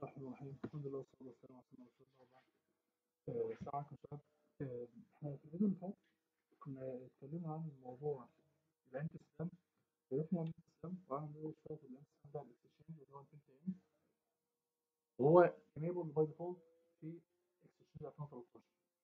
الرحمن الرحيم الحمد لله والصلاة والسلام على سيدنا رسول الله وبعد آه، السلام عليكم يا شباب آه، احنا في الفيديو اللي فات كنا اتكلمنا عن موضوع الانت سلام عرفنا عن الانت سلام وعملنا ايه شوية في الانت سلام بتاع الاكسشينج اللي هو البنت ام وهو enable باي ديفولت في اكسشينج 2013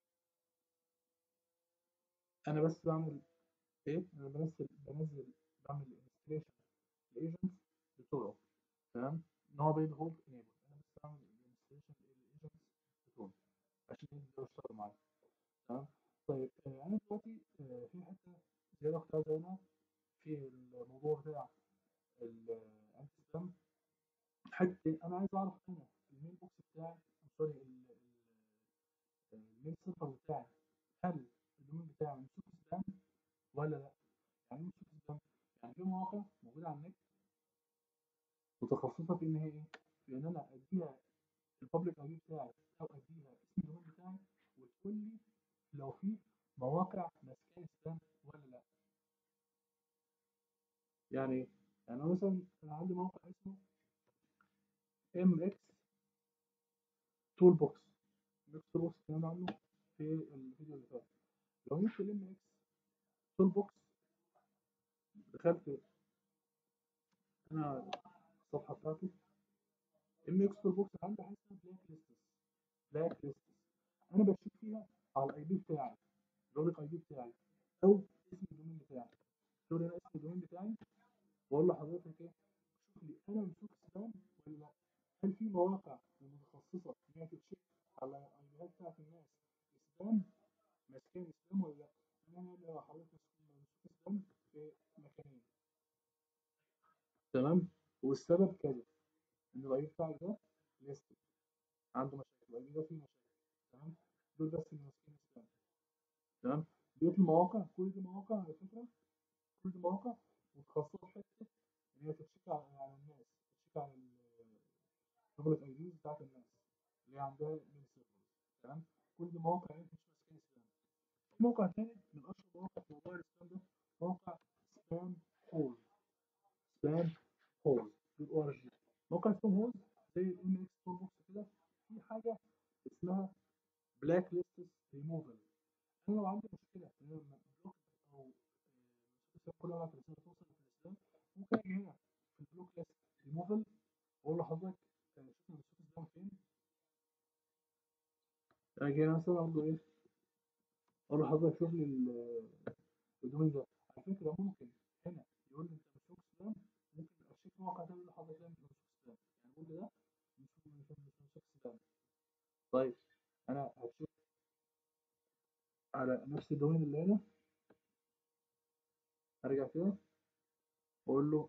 انا بس بعمل ايه انا بنزل بنزل بعمل انستليشن الايجنتس بتوعه تمام ان هو باي ديفولت enable انا بس بعمل انستليشن الايجنتس بتوعه عشان يقدروا يشتغلوا معايا تمام طيب آه، انا دلوقتي آه، في حته زياده كنت عايز اقولها في الموضوع بتاع الانتي سبام حته انا عايز اعرف انا الميل بوكس بتاعي سوري الميل سيرفر بتاعي هل الدومين بتاعي ممسوك سبام ولا لا يعني ايه ممسوك سبام يعني في مواقع موجوده على النت متخصصه في ان هي ايه في ان انا اديها البابليك اي دي بتاعي او اديها اسم الدومين بتاعي وتقول لي لو في مواقع ماسكاه سبام ولا لا يعني ايه يعني أنا مثلا انا عندي موقع اسمه ام اكس تول بوكس ام اكس تول بوكس اتكلمنا عنه في الفيديو اللي فات لو جبت الام اكس تول بوكس دخلت انا الصفحه بتاعته ام اكس تول بوكس عندي حاجه اسمها بلاك ليستس بلاك ليستس انا بشوف فيها على الاي دي بتاعي البابليك اي دي بتاعي او اسم الدومين بتاعي تقول انا اسم الدومين بتاعي واقول لحضرتك ايه شوف لي انا ممسوك سبام ولا لا هل في مواقع متخصصه ان هي تتشيك على الايديات بتاعت الناس سبام ماسكين سبام ولا لا انا هقول لحضرتك ممسوك سبام في مكانين تمام والسبب كذا ان الاي بتاعك ده ليست عنده مشاكل الاي ده فيه مشاكل تمام دول بس اللي ماسكين سبام تمام ديت المواقع كل دي مواقع على فكره كل دي مواقع متخصصه في حته ان هي تتشيك على على الناس تتشيك على البابليك اي ديز بتاعت الناس اللي هي عندها ميل سيرفرز تمام كل دي مواقع انت مش ماسكين سبام في موقع تاني من اشهر مواقع في موضوع السبام ده موقع سبام هول سبام هول دوت او ار جي موقع سبام هول زي الام اكس تول بوكس كده في حاجه اسمها بلاك ليست ريموفل انا لو عندي مشكله ان انا بلوك او آه، كل ما الرساله توصل في الاسلام ممكن اجي هنا في البلوك ليست ريموفل واقول لحضرتك آه، شوف المسؤول الاسلام فين اجي هنا مثلا اقول له ايه اقول له حضرتك شوف لي ال- الدومين ده على فكره ممكن هنا يقول لي انت مسؤول اسلام ممكن اشوف موقع تاني يقول لحضرتك لا مش مسؤول اسلام يعني قول لي ده مش مش مش مسؤول اسلام طيب انا هشوف على نفس الدومين اللي هنا ارجع كده واقول له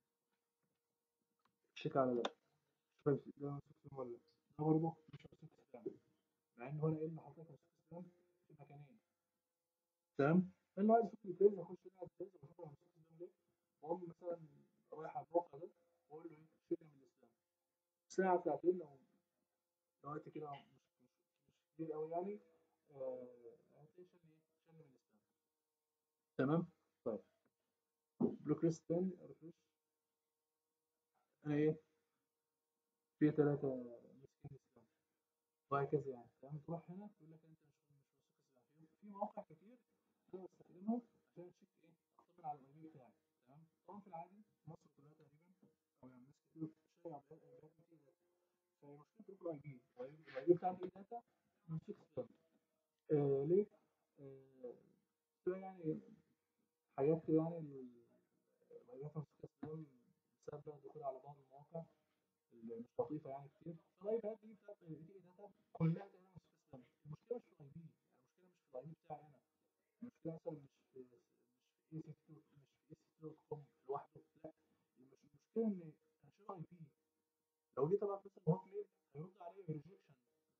تشيك على ده شوف ده مسؤول اسلام ولا لا ده برضه مش مسؤول اسلام مع ان هو انا قايل لحضرتك مسؤول اسلام في مكانين تمام انا عايز اشوف البيز اخش هنا على البيز واشوف انا مسؤول اسلام ليه واقوم مثلا رايح على الموقع ده واقول له ايه شيلني من الاسلام ساعه ساعتين لو لو وقت كده مش مش مش كتير قوي يعني آه هتلاقي شالني ايه شالني من الاسلام تمام طيب بلوك ليست تاني ريفرش انا ايه في ثلاثة ماسكين اسلام وهكذا يعني تمام تروح هنا تقول لك انت مش مش ماسك اسلام في في مواقع كتير انا بستخدمها عشان اشيك ايه اطمن على الاي بي بتاعي تمام طبعا في العادي مصر كلها تقريبا او يعني ناس كتير شايع ايباد كتير فمشكله جروب الاي بي الاي بي بتاعت اي داتا ممسوك اسلام آه ليه؟ آه بتبقى يعني حاجات كده يعني ال- الايباد ممسوك اسلام بسبب بقى الدخول على بعض المواقع اللي مش لطيفه يعني كتير فالايباد دي بتاعت اي دي داتا كلها تقريبا ممسوك اسلام المشكله مش في الاي بي المشكله مش في الاي بي بتاعي انا المشكله مثلا مش في مش في اي سي تي مش في اي سي تي دوت كوم لوحده لا مش المشكله ان هشيل اي بي لو جيت ابعت مثلا هوت ميل هيرد عليه ريجكشن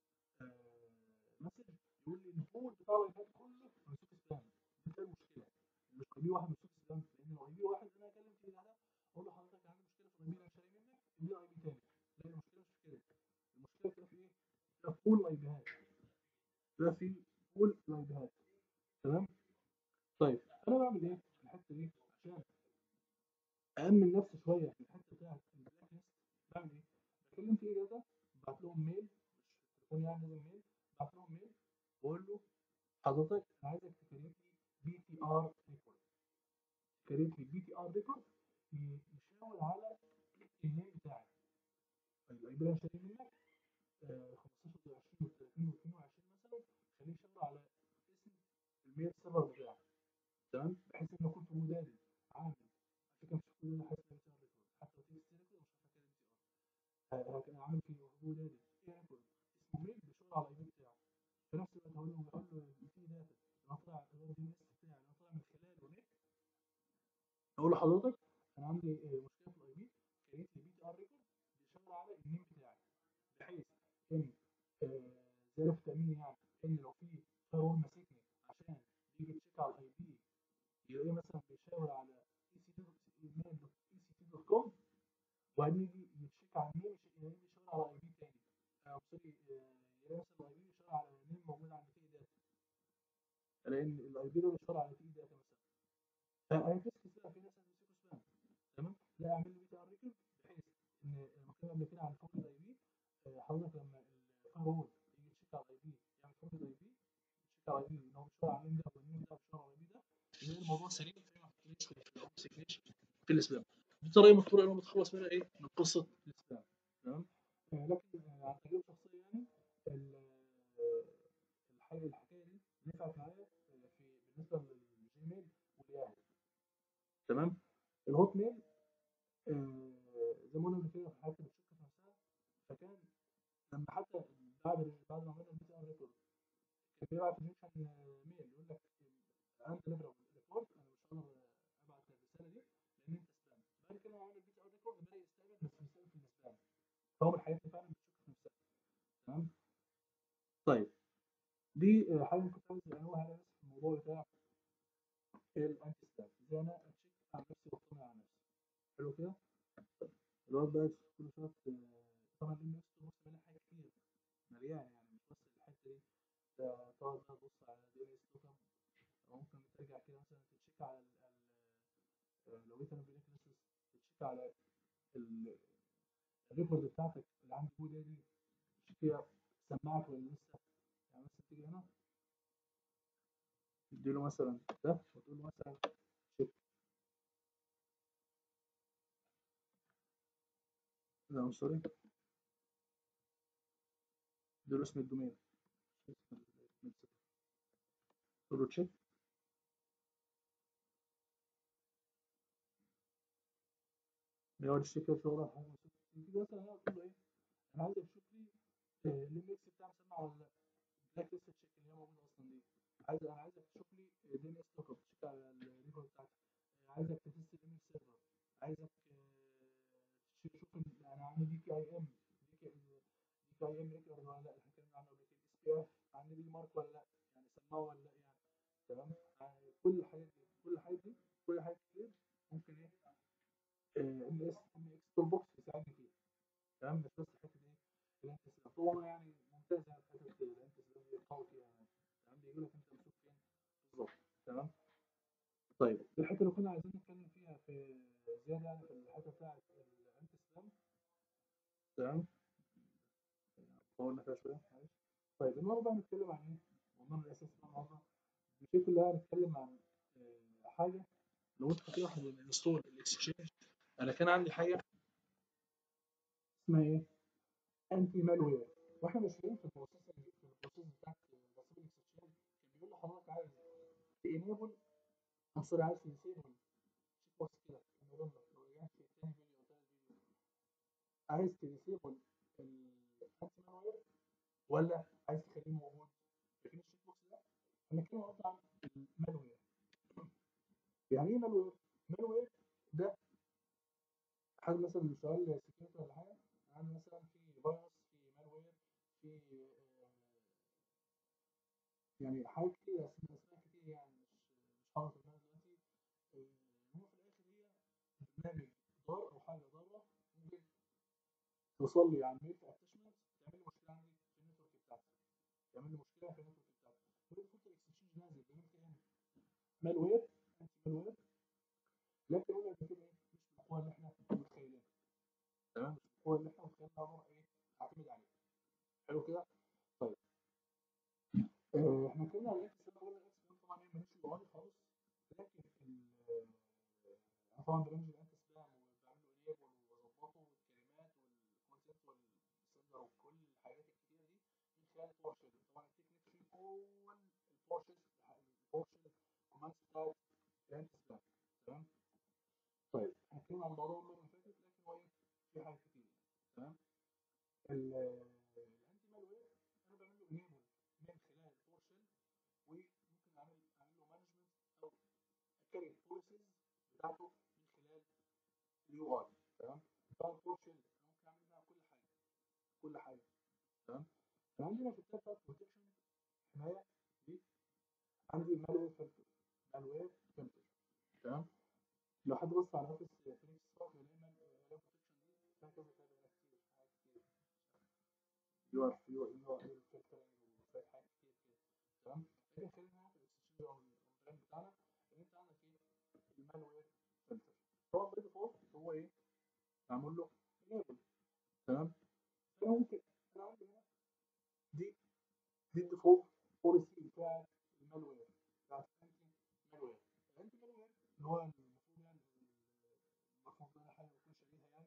مسج يقول لي البول بتاع الايباد كله ممسوك سبام دي كده المشكله مش اي بي واحد ممسوك سبام لان لو اي بي واحد انا اكلم فيه ده اقول له حضرتك عندي مشكله في الاي بي انا شاري منك اديني اي بي تاني لا المشكله مش في كده المشكله كده في ايه؟ كده في بول الايبيهات كده في بول الايبيهات تمام طيب انا بعمل ايه في الحته دي عشان أأمن نفسي شوية في الحتة بتاعت البلاك ليست بعمل إيه؟ بكلم في إيه داتا بعت لهم ميل مش في التليفون يعني نزل ميل بعت لهم ميل بقول له حضرتك انا عايزك تكريت لي بي تي ار ريكورد تكريت لي بي تي ار ريكورد يشاور على النيم بتاعك الاي بي اللي انا شاريه منك آه، 15 و20 و30 و22 مثلا خليه يشاور على اسم الميل سيرفر بتاعك تمام بحيث ان انا كنت مدرب عامل على فكره مش كل ده حاسس بي تي ار ريكورد حتى لو تيجي تستلم مش هفكر بي تي ار عامل فيه مدرب ايه ريكورد اسمه ميل بيشاور على الاي بي بتاعه في نفس الوقت هقول له هقول له في داتا انا طلع الدي ان اس بتاعي انا طلع من خلاله نت اقول لحضرتك انا عندي آه، مشكله في الاي بي كريت لي بي تي ار ريكورد بيشاور على النيم بتاعي بحيث ان آه، زي في التامين يعني ان لو في فاير ماسكني عشان يجي تشيك على الاي بي يلاقيه مثلا بيشاور على اي سي تي اي سي تي دوت كوم وبعدين يجي يتشيك على النيم يلاقيه بيشاور على اي بي تاني آه، سوري آه، يلاقي مثلا الاي بي بيشاور على نيم موجود عند تي داتا لان الاي بي ده بيشاور على تي داتا مثلا فهيفكس كده في ناس هتمسكه سبام تمام لا اعمل لي بي تي ار ريكورد بحيث ان المكتوب قبل كده عن فورد الاي بي حضرتك لما الفاير وول يجي يتشيك على الاي بي يعمل فورد الاي بي يتشيك على الاي بي ان هو بيشاور على النيم ده والنيم ده بيشاور على الاي بي ده يلاقي الموضوع سليم فما تدخلش في السكنيش في الاسبام دي طريقه مشهوره انه بتخلص منها ايه من قصه الاسبام تمام آه، لكن آه، عن تجربه شخصيه يعني ال- آه، الحاجه الحكايه دي نفعت معايا آه، في بالنسبه للجيميل والياهو تمام الهوت ميل آه، زي ما قلنا قبل كده حتى بتشك في نفسها فكان لما حتى بعد بعد ما عملنا البي تي ار ريكورد كان بيبعت انجكشن ميل يقول لك انت ليبرال ريبورت انا مش هقدر ابعت الرساله دي لان انت سبام بعد كده لما عمل البي تي ار ريكورد بدا يستقبل بس بيستقبل في السبام فهو من الحاجات اللي فعلا بتشك في نفسها تمام طيب دي آه، حاجه كنت عايز انوه عليها بس في الموضوع بتاع الانتي سبام ازاي انا اتشيك على نفسي واطمن على نفسي حلو كده الواد بقى كل شويه آه، طبعا الام اس بص مليان حاجات كتير مليانه يعني مش بس الحته دي ده تقعد بقى تبص على دي ان اس توكن ممكن ترجع كده مثلا تتشيك على ال ال- لو جيت انا بنكلسس تتشيك على ال- الريكورد بتاعتك اللي عند جوجل دي تشوف فيها سماعك ولا لسه يعني مثلا تيجي هنا تديله مثلا ده وتقول له مثلا شيك لا سوري تديله اسم الدومين اسم ال- تقول له تشيك بيقعد يشتكي شغل على حاجه تيجي مثلا هنا تقول له ايه انا عايزك تشوف لي الليمكس بتاع مسمع ولا لا بلاك ليست تشيك اللي هي موجوده اصلا دي عايز انا عايزك تشوف لي دي ان اس لوك اب تشيك على الريكورد بتاعتك آه، عايزك تتست الايميل سيرفر عايزك آه، تشوف ال- انا عامل دي كي اي ام دي كي دي كي اي ام ريكورد ولا لا احنا اتكلمنا عنه قبل كده اس بي اف عامل دي مارك ولا لا يعني سماه ولا لا يعني تمام آه، كل الحاجات دي كل الحاجات دي كل الحاجات كتير ممكن ايه ام اس ام اكس تول بوكس يساعدني فيها تمام مش بس حته ايه الانتس طبعا يعني ممتاز يعني في حته الانتس دي قوي فيها يعني تمام بيقول لك انت مسؤول فين بالظبط تمام طيب الحته اللي كنا عايزين نتكلم فيها في زياده يعني في الحته بتاعت الانتي سلام تمام طولنا فيها شويه معلش طيب النهارده بقى هنتكلم عن ايه؟ والنهارده الاساس بتاع النهارده الفكره كلها هنتكلم عن آه، حاجه لو انت فاكر واحد من انستول الاكسشينج انا كان عندي حاجه اسمها ايه؟ انتي مالوير واحنا ماشيين في البروسيس في البروسيس بتاعت نصيب الاكسشينج كان بيقول لحضرتك عايز تانيبل I'm sorry عايز تنسيبل شيك بوكس كده الموضوع ده لو رجعت في تاني فيديو أو تالت فيديو عايز تنسيبل الانتي مالوير ولا عايز تخليه موجود لكن الشيك بوكس ده هنتكلم النهارده عن المالوير يعني ايه مالوير؟ مالوير ده حاجه مثلا مش سؤال سكيورتي ولا حاجه يعني مثلا في فيروس في مالوير في آه، يعني حاجات كتير اسماء اسماء كتير يعني مش مش حاضر في دماغي دلوقتي آه، هو في الاخر هي برنامج ضار او حاجه ضاره ممكن توصل لي على الميل في اتشمنت تعمل لي مشكله عندي في النتورك بتاعتي تعمل لي مشكله في النتورك بتاعتي ودي فوت الاكسشينج نازل بيعمل كده مالوير انتي مالوير لكن قلنا قبل كده ايه مش بالقوه اللي احنا متخيلينها تمام مش بالقوه اللي احنا متخيلينها اقدر ايه اعتمد عليها حلو كده طيب آه، احنا اتكلمنا عن الاكس سبب قلنا الاكس سبب طبعا هي ماليش يو اي خالص لكن في ال- انا طبعا برنامج الانت سبام وبعمل له انيبل واظبطه والكلمات والكونسيبت والسندر وكل الحاجات الكتيره دي من خلال الباور شيل طبعا التكنيك فيه كل الباور شيل الباور شيل كوماندز بتاعت الانت سبام تمام طيب احنا اتكلمنا عن الموضوع المره اللي فاتت لكن هو ايه في حاجات كتير تمام ال- الانتي مالوير انا بعمل له انيبل من خلال الباور شيل وممكن اعمل اعمل له مانجمنت او اكرر البوليسيز بتاعته من خلال اليو اي تمام طبعا الباور شيل انا ممكن اعمل منها كل حاجه كل حاجه تمام انا عندنا في التاب بتاعت بروتكشن حمايه دي عندي مالوير فلتر مالوير فلتر تمام لو حد بص على اوفيس فينيكس ستارت هيلاقي مالوير بروتكشن دي فيها كذا تاب هنا كتير حاجات كتير يو ار يو يو ار فلترنج وشويه حاجات كتير كده تمام لكن خلينا في الاكسشينج او البراند بتاعنا ان انت عندك ايه المالوير فلتر طبعا باي ديفولت هو ايه معمول له انيبل تمام فانا ممكن انا عندي هنا دي دي الديفولت بوليسي بتاع المالوير بتاعت الانتي مالوير الانتي مالوير اللي هو المفروض يعني المفروض ان انا حاجه بكون شاريها يعني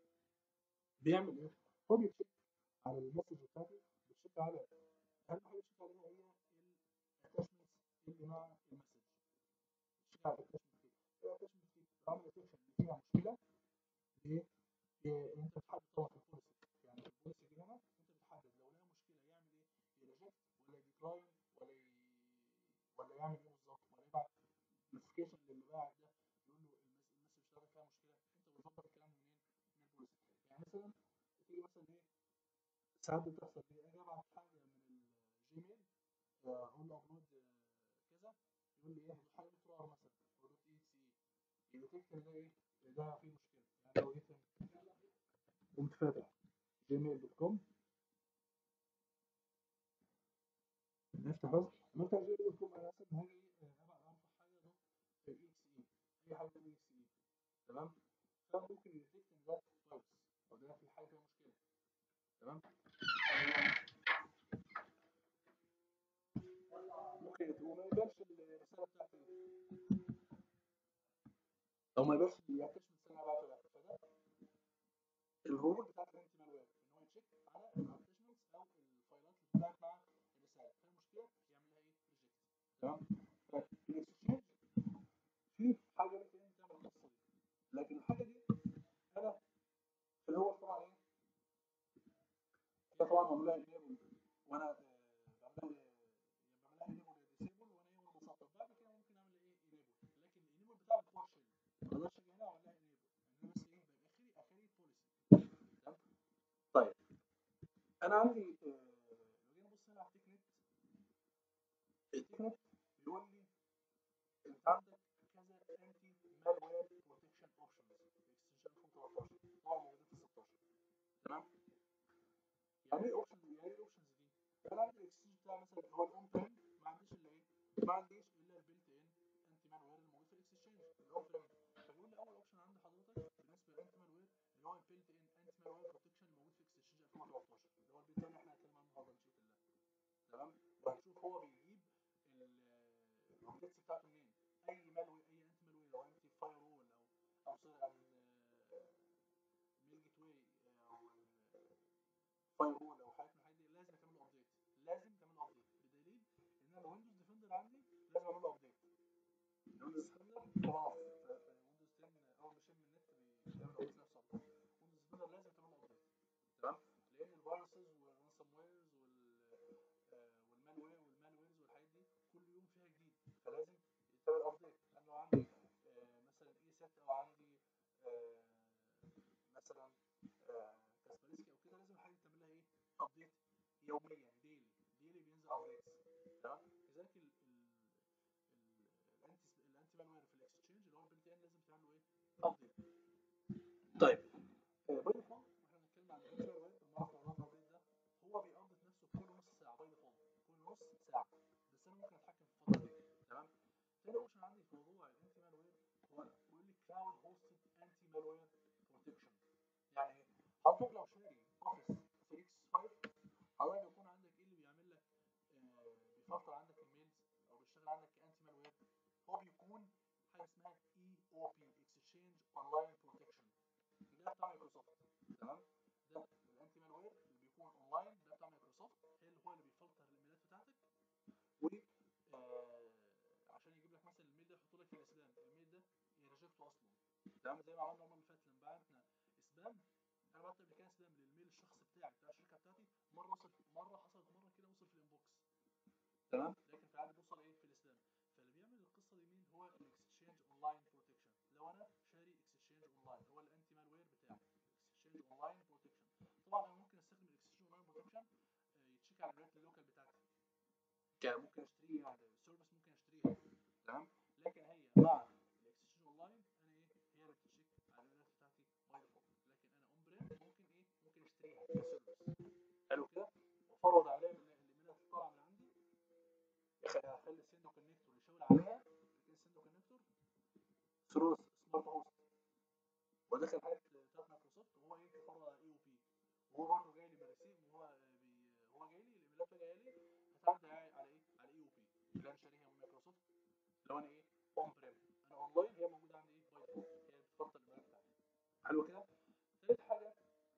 بيعمل ايه؟ هو بيتشيك على المسج بتاعتي بيتشيك على اهم حاجه بيتشيك عليها هي الاتاشمنتس اللي مع المسج بيتشيك على الاتاشمنت دي الاتاشمنت دي لو عمل اتاشن اللي فيها مشكله ايه؟ إيه، انت بتحدد طبعا في البوليسي يعني في البوليسي دي هنا انت بتحدد لو لها مشكله يعمل ايه؟ يريجكت ولا يديكلاين ولا ي... ولا يعمل ايه بالظبط ولا يبعت نوتيفيكيشن للي باعت ده يقول له المس- المسج بتاعتك فيها مشكله انت بتظبط الكلام ده منين؟ من البوليسي يعني مثلا تيجي مثلا ايه ساعات بتحصل ايه اجي ابعت حاجه من الجيميل آه، اقول له ابلود كذا يقول لي ايه دوت حاجه دوت رار مثلا او دوت اي سي يديتكت ان ده ايه ده فيه مشكله يعني لو جيت هنا قمت فاتح جيميل دوت كوم نفتح بس نفتح جيميل دوت كوم انا مثلا هاجي آه، ابعت ارفع حاجه دوت اي اكس اي اي حاجه دوت اي اكس اي تمام فممكن يديتكت ان ده فايروس او ده في حاجه فيها مشكله تمام ممكن يت- وما يقبلش الرساله بتاعتي او ما يقبلش الاتشمنت اللي انا بعته ده فده الرول بتاعت الانتي مالوير ان هو يتشيك على الاتشمنتس او الفايلات اللي طلعت مع الرساله فيها مشكله يعمل لها ايه ريجكت تمام فالاكسشينج في حاجه ممكن انت تعمل القصه دي لكن الحاجه دي انا في الاول طبعا ايه هي طبعا معمول لها انيبل وانا آه، بعملها آه، بعملها انيبل ديسيبل وانا ايه وانا مسطب بعد كده ممكن اعمل ايه انيبل لكن الانيبل بتاع الباور شيل ما اقدرش اجي هنا واعمل لها انيبل انا بس ايه بيبقى اخري اخري بوليسي تمام طيب انا عندي آه، لو جينا نبص هنا على التكنيك التكنيك بيقول لي انت عندك كذا انتي مالوير بروتكشن اوبشنز اكستنشن 2013 طبعا موجودين في 16 تمام يعني ايه اوبشنز يعني ايه الاوبشنز دي انا عندي الاكستنشن بتاع مثلا هو الاون بريم ما عنديش الا ايه ما عنديش الا البيلت ان انتي مالوير الموجود في الاكستنشن الاون بريم فبيقول لي اول اوبشن عند حضرتك بالنسبه للانتي مالوير اللي هو البيلت ان انتي مالوير بروتكشن الموجود في اكستنشن 2013 اللي هو البيلت ان احنا هنتكلم عنه النهارده مشيئه الله تمام وهنشوف هو بيجيب الابديتس بتاعته منين اي مالوي اي انتي مالوي او انتي فاير وول او او سوري عن ميل جيت واي او فاير وول او حاجات من الحاجات دي لازم تعمل ابديت لازم تعمل ابديت بدليل ان انا الويندوز ديفندر عندي لازم اعمل له ابديت الويندوز ديفندر خلاص ويندوز 10 اول ما شم النت بيعمل ابديت نفسه على طول ويندوز ديفندر لازم تعمل له ابديت تمام لان الفيروسز والرانسوم ويرز وال والمالوير والمالويرز والحاجات دي كل يوم فيها جديد فلازم يتعمل ابديت انا لو عندي آه، مثلا اي ست او عندي آه، مثلا آه، كاسبرسكي او كده لازم الحاجه تعمل لها ايه ابديت يوميا ديلي ديلي بينزل ابديتس تمام كذلك ال ال ال- الانتي الانتي مالوير في الاكستشينج اللي هو البلت ان لازم تعمل له ايه ابديت طيب باي ديفولت واحنا بنتكلم عن الانتي مالوير المره اللي عملنا الابديت ده هو بيابديت نفسه كل نص ساعه باي ديفولت كل نص ساعه بس انا ممكن اتحكم في الفتره دي تمام تاني اوبشن عندي في موضوع الانتي مالوير هو بيقول لي كلاود هوستد انتي مالوير بروتكشن يعني ايه حضرتك لو شاري اوفيس 365 حضرتك تمام زي ما عملنا المره اللي فاتت لما بعتنا سبام انا بعت قبل كده سبام للميل الشخصي بتاعي بتاع الشركه بتاعتي مره وصل مره حصلت مره كده وصل في الانبوكس تمام لكن في العاده بيوصل ايه في الاسلام فاللي بيعمل القصه دي مين هو الاكسشينج اونلاين بروتكشن لو انا شاري اكسشينج اونلاين هو الانتي مالوير بتاعي اكسشينج اونلاين بروتكشن طبعا انا ممكن استخدم الاكسشينج اونلاين بروتكشن يتشيك على الريت اللوكال بتاعتي يعني ممكن اشتريه يعني سيرفيس ممكن اشتريها تمام لكن هي مع الاكسشينج اونلاين انا ايه هي اللي بتتشيك على الريت بتاعتي باي ديفولت لكن انا اون بريم ممكن ايه ممكن اشتريها كسيرفيس حلو كده وافرض عليها الايميلات اللي طالعه من عندي اخلي السندو كونكتور يشاور عليها لكن السندو كونكتور ثرو سمارت هوست ودخل حاجه بتاعت مايكروسوفت وهو ايه يفرض على اي او بي وهو برضه جاي لي بريسيف وهو بي هو جاي لي الايميلات جايه لي هتعدي على ايه على اي او بي اللي انا شاريها من مايكروسوفت لو انا ايه اون بريم انا اونلاين هي موجوده عندي ايه باي ديفولت هي بتفلتر الايميلات بتاعتي حلو كده ثالث حاجه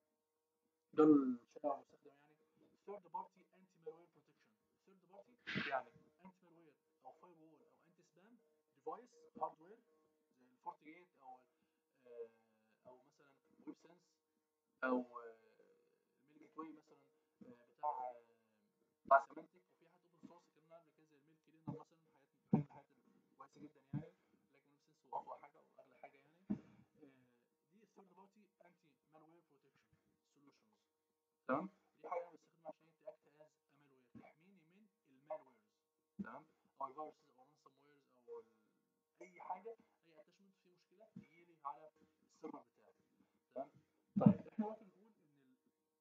ده الشائع المستخدم يعني ثيرد بارتي انتي مالوير بروتكشن ثيرد بارتي يعني انتي مالوير او فاير وول او انتي سبام ديفايس هاردوير زي الفورت جيت او آه او مثلا ويب سنس او الميل جيت واي مثلا آه بتاع آه بتاع سيمانتك وفي حاجات اوبن سورس اتكلمنا عنها قبل كده زي الميل كلينر مثلا حاجات من الحاجات كويسه جدا يعني لكن ويب سنس هو اقوى حاجه واغلى حاجه يعني دي الثيرد بارتي انتي مالوير بروتكشن سوليوشنز تمام دي حاجه انا بستخدمها عشان تاكت از مالوير تحميني من المالويرز تمام او الفيروسز او رانسوم ويرز او اي حاجه اي اتشمنت فيه مشكله تجي لي على السيرفر بتاعي تمام طيب احنا ممكن نقول ان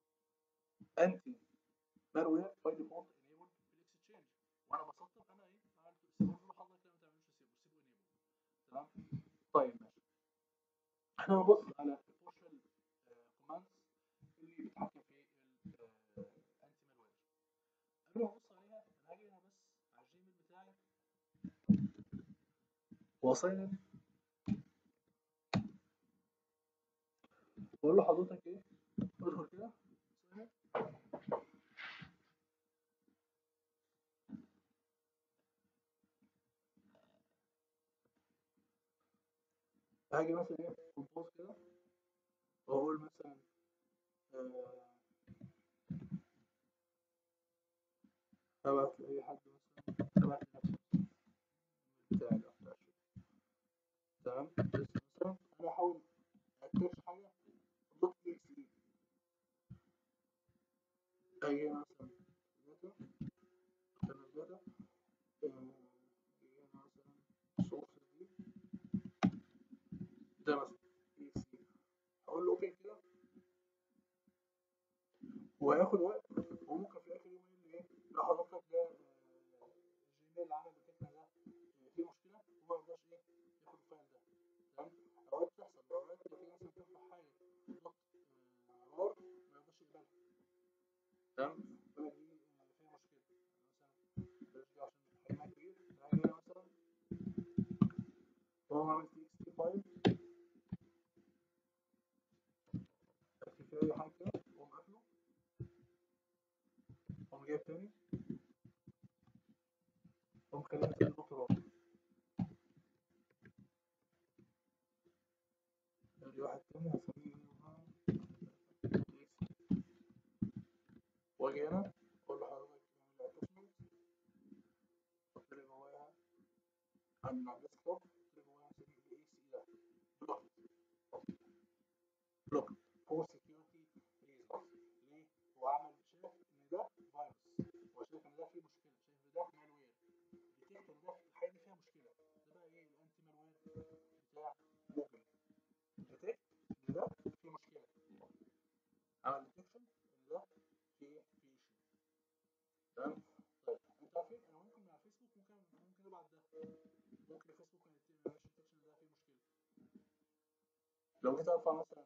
الانتي مالوير باي ديفولت انيبل في الاكسشينج وانا بسطب انا ايه عملت سيبه له حضرتك لا ما تعملوش سيبه سيبه انيبل تمام طيب ماشي احنا نبص على البورشال كوماندز اللي بتتحكم في الانتي مالوير قبل ما ابص عليها انا هاجي هنا بس على الجيميل بتاعي واصين بقول له حضرتك ايه ادخل كده هاجي مثلا ايه كومبوز كده واقول مثلا ابعت لاي حد مثلا ابعت لنفسي بتاعي ده بتاع الشغل تمام بس مثلا انا احاول اتش حاجه دوت اكس اي اجي مثلا داتا انا الداتا اجي هنا مثلا السورس دي ده مثلا اكس اي هقول له اوبن كده وهياخد وقت وممكن في اخر يوم يقول لي ايه لا حضرتك ده الجيميل اللي عمل بتاعنا ده فيه مشكله وما يرضاش ايه ياخد الفايل ده تمام اوقات بتحصل اوقات بتيجي مثلا ترفع حاجه دوت رار ما يرضاش يقبلها تمام يقول لك دي فيها مشكله يعني مثلا بلاش دي عشان حجمها كبير انا هاجي هنا مثلا هو عامل تي اكس تي فايل اكتب فيه اي حاجه كده واقوم قافله قوم جايب تاني قوم خليها تاني دوت رار ادي واحد تاني هسميه واجي هنا اقول له حضرتك اعمل لي اتشمنت حط لي جواها عن على الديسك توب حط لي جواها هسميه الاي سي ده بلوك بلوك فور سكيورتي ريزونز ليه؟ هو عمل شايف ان ده فيروس هو شايف ان ده فيه مشكله شايف ان ده مالوير ديتكت ان ده الحاجه دي فيها مشكله ده بقى ايه الانتي مالوير بتاع جوجل ديتكت ان ده فيه مشكله عمل ديتكشن ان ده فيه فيه ايشو تمام طيب انتوا عارفين انا ممكن مع فيسبوك ممكن ممكن ابعت ده ممكن الفيسبوك ما يعملش ديتكشن ان ده فيه مشكله لو جيت ارفع مثلا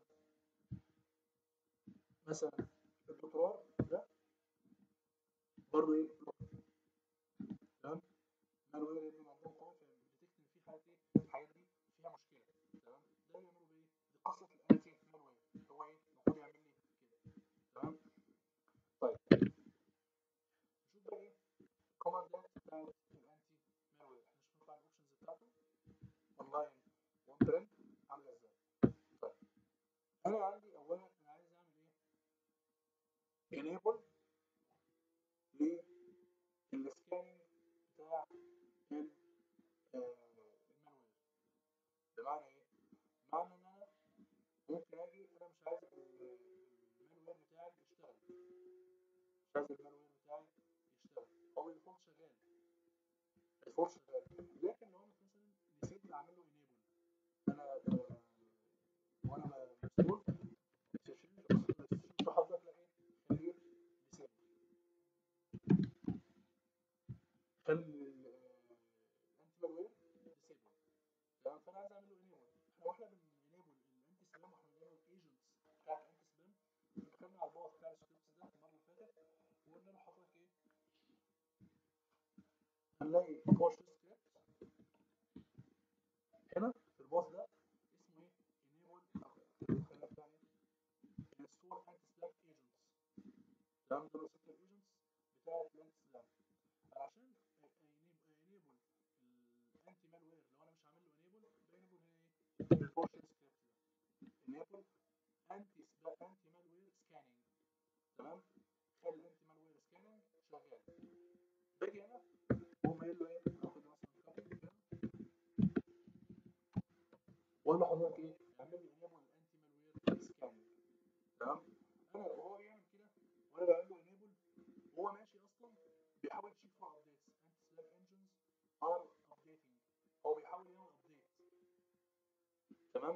مثلا الدكتوراه ده برضه ايه بلوك تمام مالوير اللي عندهم قوه في الديتكت ان في حاجه ايه الحاجات دي فيها مشكله تمام ده بيعملوا بايه؟ دي قصه الانتي مالوير هو ايه المفروض يعمل لي كده تمام طيب نشوف بقى ايه الكوماندات بتاعت الانتي مالوير احنا شفنا طبعا الاوبشنز بتاعته اونلاين وان برنت عامله ازاي enable للسكاننج بتاع ال- آه، المالوير بمعنى ايه؟ بمعنى ان انا ممكن اجي انا مش عايز ال- المالوير بتاعي يشتغل مش عايز المالوير بتاعي يشتغل هو الديفولت شغال الديفولت شغال لكن لو انا مثلا نسيت اعمل له انيبل انا آه، وانا مسؤول تشيل حضرتك لا ايه خليه ديسيبل خلي ال- آه، الانتي مالوير ديسيبل تمام فانا عايز اعمل له انيبل احنا واحنا بنينيبل الانتي سبام واحنا بنعمل الايجنتس بتاع الانتي سبام دخلنا على الباص بتاع السكريبتس ده المره اللي فاتت وقلنا له حضرتك ايه هنلاقي بوش سكريبت هنا في الباص ده اسمه ايه انيبل خلينا بتاع ايه انستول انتي سبام ايجنتس تمام دول الست الايجنتس بتاع الانتي سبام عشان انيبل الانتي مالوير لو انا مش عامل له انيبل بانيبل هنا ايه البوش سكريبت ده انيبل انتي سبام انتي مالوير سكاننج تمام خلي الانتي مالوير سكاننج شغال باجي هنا واقوم قايل له ايه اخد مثلا كوبي كده واقول له حضرتك ايه اعمل لي انيبل الانتي مالوير سكاننج تمام انا وهو بيعمل كده وانا بعمل له انيبل وهو ماشي اصلا بيحاول يشيك فور ابديتس انتي سلاب انجنز ار ابديتنج هو بيحاول يعمل ابديت تمام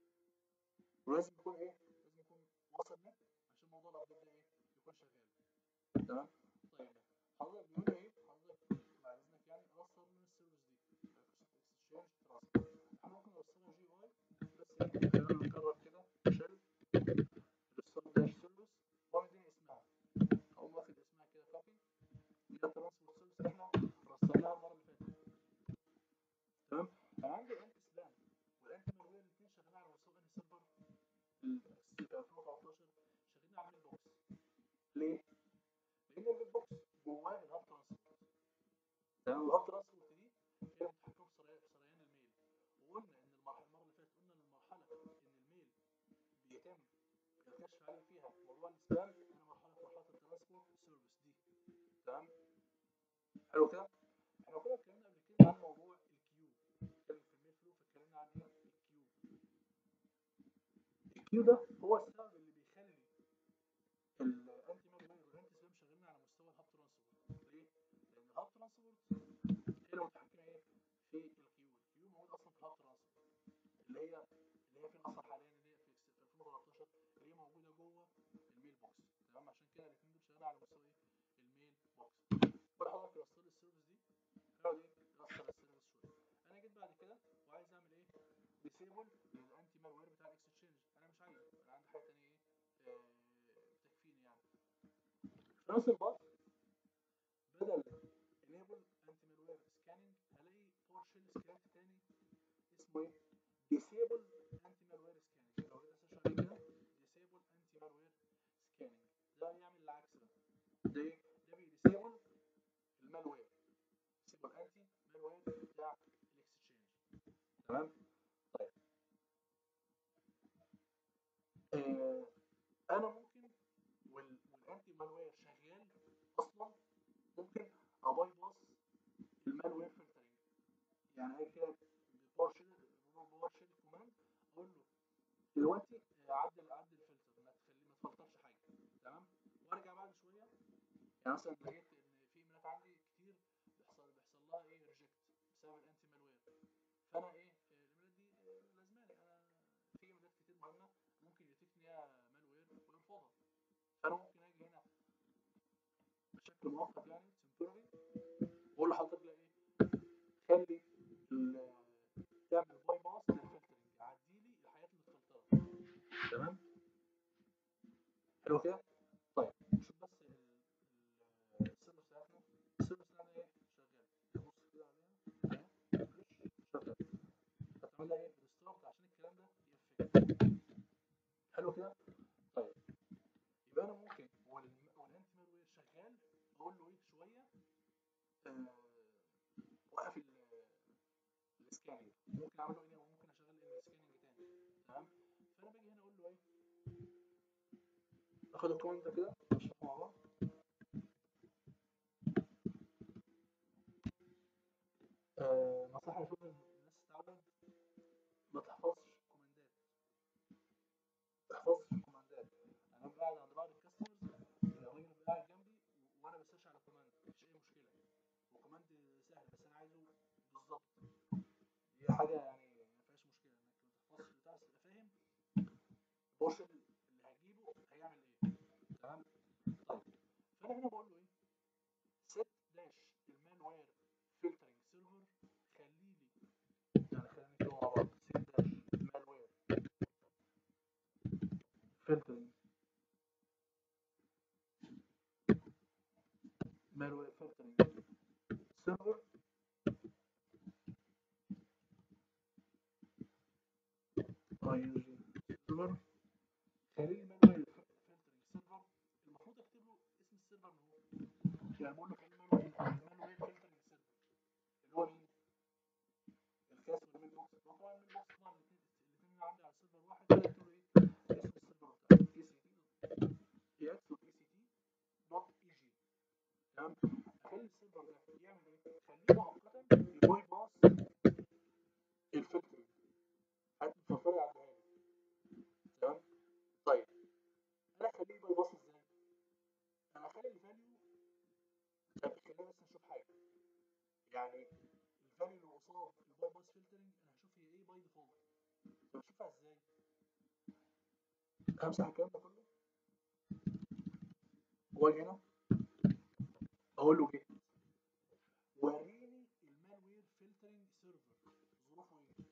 ولازم يكون ايه لازم يكون واصل نت عشان موضوع الابديت ده ايه يكون شغال تمام طيب حضرتك بيقول لي ايه حضرتك بعد اذنك يعني رسل من السيرفيس دي اكسشينج تراست احنا ممكن نوصلها جي اي بس ايه خلينا نجرب كده شيل ريستور داش سيرفيس ومديني اسمها او واخد اسمها كده كوبي دي ترانسبورت سيرفيس احنا رسلناها المره اللي فاتت تمام انا عندي الانتي سلام والانتي مالوير الاثنين شغالين على مستوى انهي سيرفر في 2013 شغالين على الميل بوكس ليه؟ لان الميل بوكس جواه الهاب ترانسبورت تمام الهاب ترانسبورت دي هي المتحكم في سريان في سريان الميل وقلنا ان المرحله المره اللي فاتت قلنا ان المرحله ان الميل بيتم الكشف عليه فيها موضوع السبام هنا مرحله مرحله الترانسبورت سيرفيس دي تمام حلو كده احنا كنا اتكلمنا قبل كده عن موضوع الكيو اتكلم في الميل فلو فاتكلمنا عن ايه الكيو الكيو ده هو السبب اللي بيخلي الانتي مالوير والانتي سبام شغالين على مستوى الهاب ترانسبورت ليه؟ لان الهاب ترانسبورت هي المتحكمه ايه في الكيو الكيو موجود اصلا في الهاب ترانسبورت اللي هي اللي هي فين اصلا حاليا اللي هي في 2013 اللي هي موجوده جوه الميل بوكس تمام عشان كده الاثنين دول شغالين على مستوى ايه الميل بوكس كل حضرتك يوصل السيرفيس دي يقعد ايه يوصل السيرفيس شويه انا جيت بعد كده وعايز اعمل ايه ديسيبل للانتي مالوير بتاع الاكستشينج انا مش عايزه انا عندي حاجه ثانيه ايه آه، تكفيني يعني في نفس الوقت بدل enable anti malware scanning هلاقي PowerShell سكريبت تاني اسمه ايه disable anti malware scanning لو جيت اسيرش عليه كده disable anti malware scanning ده يعمل العكس ده ده ايه ده بيديسيبل المالوير disable anti malware بتاع الاكستشينج تمام طيب آه انا ممكن وال- والانتي مالوير شغال اصلا ممكن اباي باص المالوير فلترنج يعني ايه كده باور شيل باور شيل كوماند اقول له دلوقتي آه، عدل عدل الفلتر ما تخلي ما تفلترش حاجه تمام وارجع بعد شويه يعني مثلا لقيت ان في ايميلات عندي كتير بيحصل بيحصل لها ايه ريجكت بسبب الانتي مالوير فانا ايه آه، الايميلات دي آه، لازماني انا في ايميلات كتير مهمه ممكن يتكت ان هي مالوير ويرفضها فانا ممكن اجي هنا بشكل مؤقت يعني تمبورري واقول لحضرتك لا ايه خلي ال- تعمل باي باس للفلترنج عدي لي الحاجات المتفلتره تمام حلو كده طيب نشوف بس ال- ال- السيرفر بتاعتنا السيرفر بتاعنا ايه شغال نبص كده عليها اهي فريش شغال هتعمل لها ايه ريستارت عشان الكلام ده يقفل حلو كده طيب يبقى انا ممكن وال- والانتي مالوير شغال اقول له ايه شويه آه، وقف ال- السكاننج ممكن اعمل له ايه وممكن اشغل السكاننج تاني تمام فانا باجي هنا اقول له ايه اخد الكوماند ده كده اشرحه مع آه، نصيحة لكل الناس تتعود ما تحفظش كوماندات ما تحفظش كوماندات انا قاعد عند بعض الكاستمرز الراجل قاعد جنبي و- وانا بسيرش على كوماند مفيش اي مشكله وكوماند سهل بس انا عايزه بالظبط دي حاجه يعني ما فيهاش مشكله انك ما تحفظش بتاع تبقى فاهم البورشن اللي هجيبه هيعمل ايه تمام طيب فانا هنا بقول له ايه set داش المالوير فلترنج سيرفر خلي لي يعني خلينا نكتبه مع بعض set داش المالوير فلترنج malware filtering server ING server خليل malware filtering server المفروض اكتب له اسم السيرفر من هو يعني بقول له خليل malware filtering server اللي هو مين؟ الكاس والميل بوكس طبعا الميل بوكس طبعا الاثنين الاثنين عندي على سيرفر واحد فانا قلت له ايه اسم السيرفر بتاعي اي سي تي اكس اي سي تي دوت اي جي تمام اخلي السيرفر ده يعمل ايه؟ خليه مؤقتا يباي باس الفلترنج هات الفلترنج عندها لي تمام طيب انا اخليه باي باس ازاي؟ انا اخلي الفاليو طب خلينا بس نشوف حاجه يعني الفاليو اللي قصاد الباي باس فلترنج انا هشوف هي ايه باي ديفولت طب اشوفها ازاي؟ امسح الكلام ده كله واجي هنا اقول له جيت وريني المالوير فلترنج سيرفر ظروفه ايه؟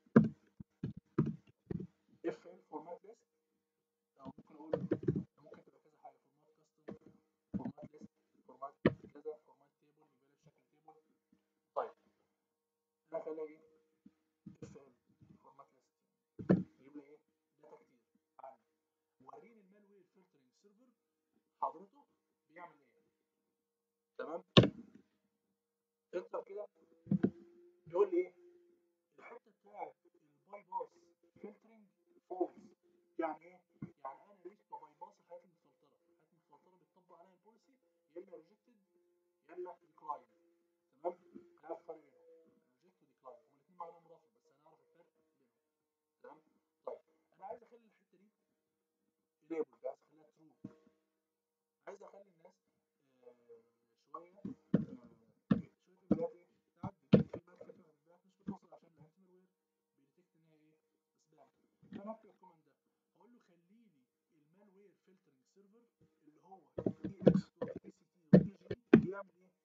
اف ال فورمات ليست او ممكن اقول له ممكن تبقى كذا حاجه فورمات كاستم فورمات ليست فورمات كذا فورمات تيبل يبقى لي في شكل تيبل طيب انا اخليها ايه؟ اف ال فورمات ليست يجيب لي ايه؟ داتا كتير عني وريني المالوير فلترنج سيرفر حضرته بيعمل ايه؟ تمام؟ انتر كده يقول لي ايه؟ الحته بتاعت الباي باس فلترنج فولس يعني ايه؟ يعني انا مش باي باس الحاجات المتفلتره، الحاجات المتفلتره بيطبق عليها البوليسي يا اما ريجكتد يا اما ديكلاين تمام؟ هنعرف الفرق بينهم ريجكت وديكلاين هما الاثنين معناهم رفض بس هنعرف الفرق بينهم تمام؟ طيب انا عايز اخلي الحته دي ليبل عايز اخليها ترو عايز اخلي الناس آه، شويه آه، شويه البيانات ايه تعدي في بيانات كتير من البيانات مش بتوصل عشان الانتي وير بيديتكت ان هي ايه سبام فانا هكتب الكوماند ده هقول له خلي لي المالوير فلترنج سيرفر اللي هو اي اكس دوت اي سي تي دوت اي جي يعمل ايه؟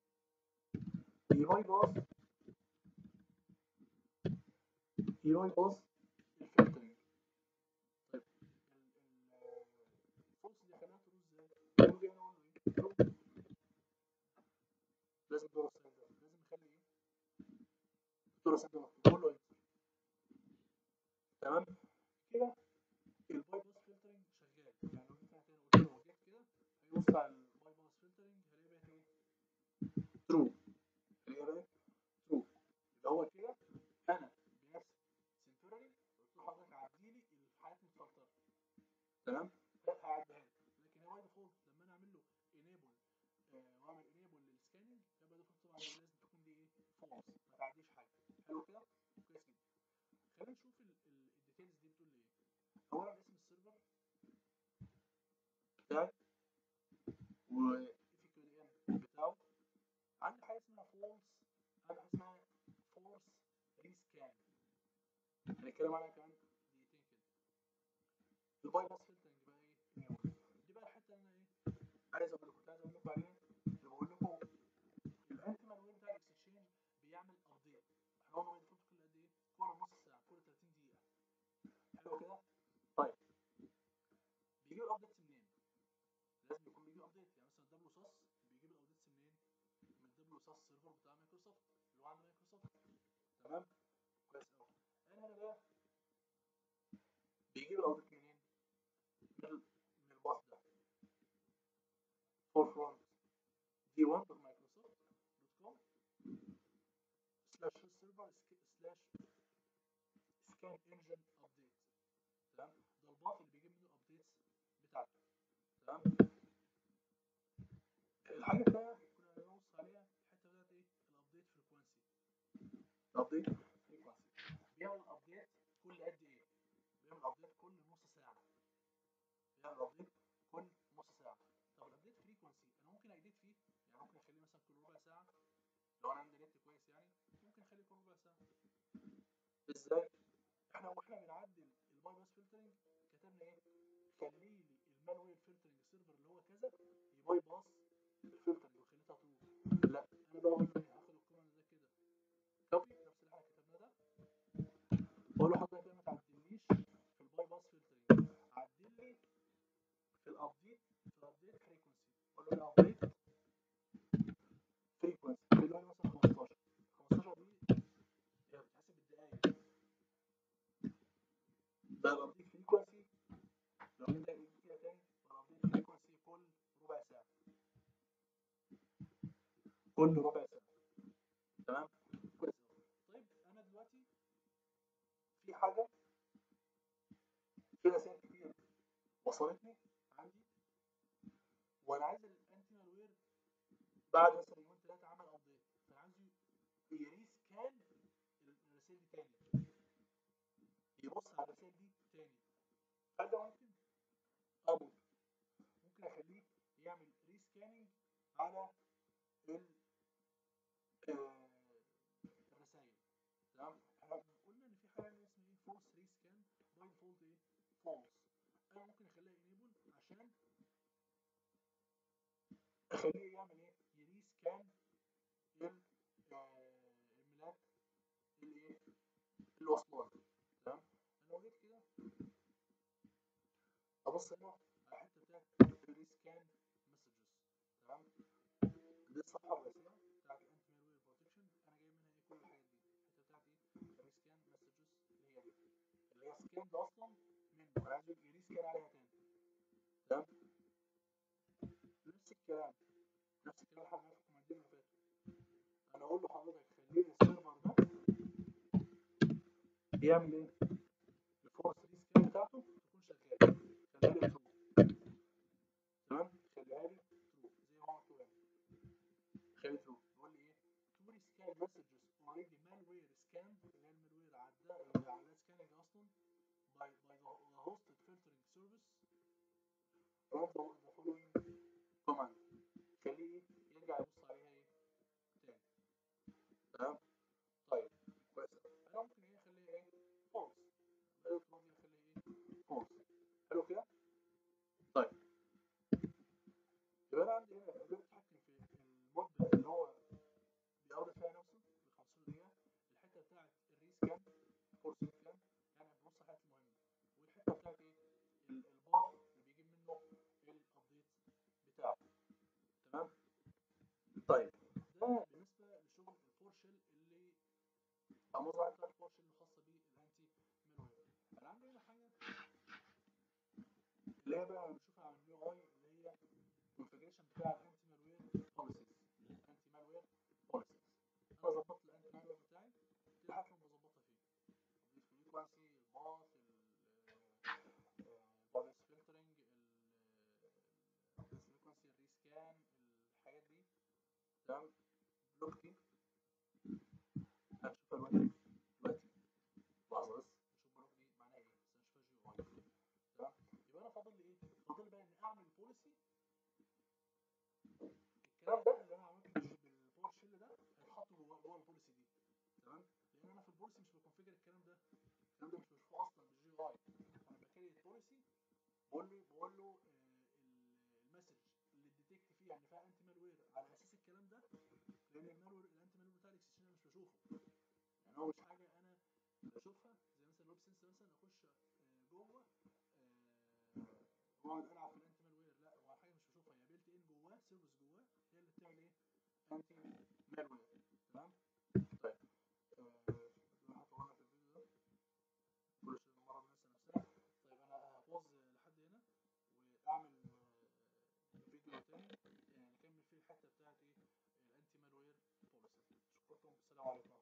يباي باس يباي باس الفلترنج طيب الفولس دي خليها تروح ازاي؟ تروح انا اقول له ايه؟ تروح لازم دور السايد ده لازم نخلي ايه؟ دور السايد ده مكتوب قول له انتر تمام كده الباي باس فلترنج شغال يعني لو انت هتاني قلت له جيت كده هيبص على الباي باس فلترنج هلاقي بقت ايه؟ ترو هلاقي بقت ترو اللي هو كده انا بنفسي سنتورالي قلت له حضرتك عدي لي الحاجات المتفلتره تمام؟ هيعديها لي لكن هو باي ديفولت لما انا اعمل له انيبل واعمل انيبل للسكاننج يبقى ديفولت طبعا لازم تكون دي ايه؟ فولس ما تعديش حاجه حلو كده؟ كويس جدا خلينا نشوف الديتيلز دي بتقول لي ايه اولا اسم السيرفر بتاعي و اف كيو دي ام بتاعه عندي حاجه اسمها فولس عندي حاجه اسمها فورس ريسكان هنتكلم عنها كمان دقيقتين كده الباي باس فلترنج بقى ايه دي بقى الحته اللي انا ايه عايز اقول لكم كنت عايز اقول لكم عليها اللي بقول لكم الانتي مالوير بتاع الاكسشينج بيعمل ابديت احنا قلنا باي ديفولت كل قد ايه كل نص ساعه كل 30 دقيقه حلو كده طيب بيجيب الابديتس منين لازم يكون بيجيب ابديت يعني مثلا دبليو ساس بيجيب الابديتس منين من دبليو ساس سيرفر بتاع مايكروسوفت اللي هو عند مايكروسوفت تمام كويس قوي انا هنا بقى بيجيب الابديت منين من ال- من الباص ده فور فرونت دي 1 دوت مايكروسوفت دوت كوم سلاش سيرفر سلاش سكان انجن ابديت تمام ده الباص اللي بيجيب منه الابديتس بتاعته تمام الحاجه الثانيه كنا بنبص عليها الحته بتاعت ايه الابديت فريكوانسي ازاي احنا واحنا بنعدل الباي باس فلترنج كتبنا ايه خلي لي المانوال فلترنج سيرفر اللي هو كذا يباي باس الفلترنج وخليتها ترو لا انا بقى اقول له ايه هاخد الكوماند ده كده كوبي نفس اللي احنا كتبناه ده واقول له حضرتك كده ما تعدليش في الباي باس فلترنج عدل لي في الابديت في الابديت فريكونسي اقول له الابديت فريكونسي خلي بالي مثلا 15 15 دي هي بتحسب بالدقايق ده الابديت فريكونسي لو انت جيت كده تاني الابديت فريكونسي كل ربع ساعه كل ربع ساعه تمام كويس طيب انا دلوقتي في حاجه في رسائل كتير وصلتني عندي وانا عايز الانتي مالوير بعد مثلا يومين ثلاثه عمل ابديت فانا عايزه يريس كان الرسائل دي تاني يبص على الرسائل دي تاني هل ده ممكن؟ اه ممكن ممكن اخليه يعمل ريسكاننج على ال آه، الرسائل تمام احنا قلنا ان في حاجه اسمها ايه فولس ريسكان باي ديفولت ايه فولس انا ممكن اخليها انيبل عشان اخليه يعمل ايه يريسكان ال آه، الملاك الايه الوصلات تمام انا لو جيت كده ابص هنا على الحته بتاعت الريسكان مسجز تمام دي الصفحه الرئيسيه بتاعت الانتي مالوير بروتكشن انا جايب منها ايه كل الحاجات دي الحته بتاعت ايه الريسكان مسجز اللي هي دي اللي هي سكان ده اصلا منه انا عايز يريسكان عليها تاني تمام نفس الكلام نفس الكلام اللي احنا في الكوماندين اللي فاتوا انا اقول له حضرتك خلي لي السيرفر ده يعمل ايه الفورس ريسكان بتاعته تكون شغاله خليها لي ترو تمام خليها لي ترو زي ما هو مكتوب هنا خلي ترو بيقول لي ايه تو ريسكان مسجز اوريدي مالوير سكان اللي هي المالوير عدى اللي على سكاننج اصلا by by the, the hosted filtering service run the, the following command خليه يرجع يبص عليها ايه تاني تمام طيب كويس انا ممكن ايه اخليها ايه false بدل الماضي اخليها ايه false حلو كده طيب يبقى انا عندي هنا قدرت اتحكم في المده اللي هو بيقضي فيها نفسه ب 15 دقيقه الحته بتاعت الريسكان فورس ريسكان يعني بنبص على الحاجات المهمه والحته بتاعت ايه ال- الباف اللي بيجيب منه الابديت بتاعه تمام طيب ده بالنسبه لشغل الفور شيل اللي او مزرعه بتاعت الفور شيل الخاصه بالانتي مالوير انا عندي هنا حاجه اللي هي بقى بنشوفها على اليو اي اللي هي الكونفجريشن بتاع الانتي مالوير بوليسيز الانتي مالوير بوليسيز انا ظبطت الانتي مالوير بتاعي دي الحاجات اللي بظبطها فيه الفريكوانسي الباث البابس فلترنج الفريكوانسي الريسكان الحاجات دي تمام بلوكتي هنشوفها دلوقتي دلوقتي لحظه بس نشوف بلوك دي معناها ايه بس هنشوفها جي او اي تمام يبقى انا فاضل لي ايه؟ فاضل لي بقى اني اعمل بوليسي الكلام ده اللي انا عملته بال- بالفور شيل ده هيتحط جوه جوه البوليسي دي تمام لان انا في البوليسي مش بكونفيجر الكلام ده الكلام ده مش بشوفه اصلا بالجي اي انا بكري البوليسي بقول له بقول له آه، ال- المسج اللي ديتكت فيها ان فيها انتي مالوير على اساس الكلام ده لان المالوير الانتي مالوير بتاع الاكسشن مش بشوفه يعني هو مش حاجه انا بشوفها زي مثلا الويب سنس مثلا اخش آه، جوه آه، واقعد العب في الانتي مالوير لا هو حاجه مش بشوفها هي بيلت ان جواه سيرفيس جواه هي اللي بتعمل ايه انتي مالوير تمام طيب آه، احنا طولنا في الفيديو ده كل شيء المره بننسى نفسنا طيب انا هبوظ لحد هنا واعمل آه، فيديو تاني آه، نكمل فيه الحته بتاعت ايه الانتي مالوير بوليسي شكرا السلام عليكم